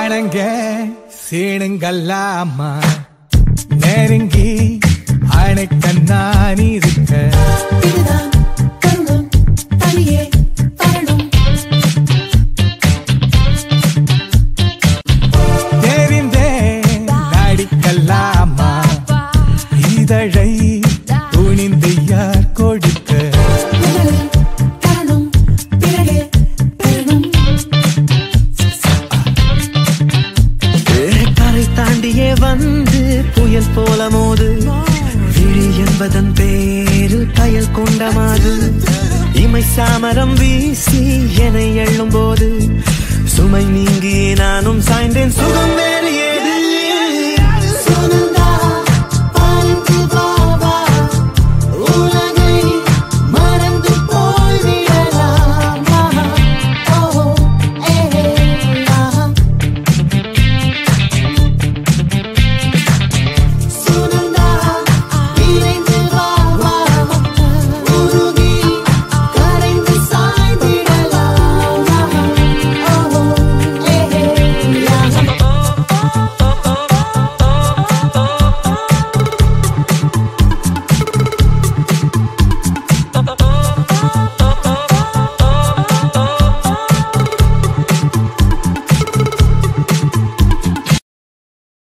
ஆனங்க சீனுங்கல்லாமா நெருங்கி அணைக்க நான் இருக்க இதுதான் தருணம் தனியே வரணும் தெரிந்தே நடிக்கலாமா இதழை துணிந்து யார் கொடுக்க முதலில் தரணும் பிறகே பெறணும் கரை தாண்டியே வந்து புயல் போல மோது விழி என்பதன் பேரில் கயல் கொண்ட மாது இமை சாமரம் வீசி என எள்ளும் போது சுமை நீங்கி நானும் சாய்ந்தேன் சுகம் வேலையே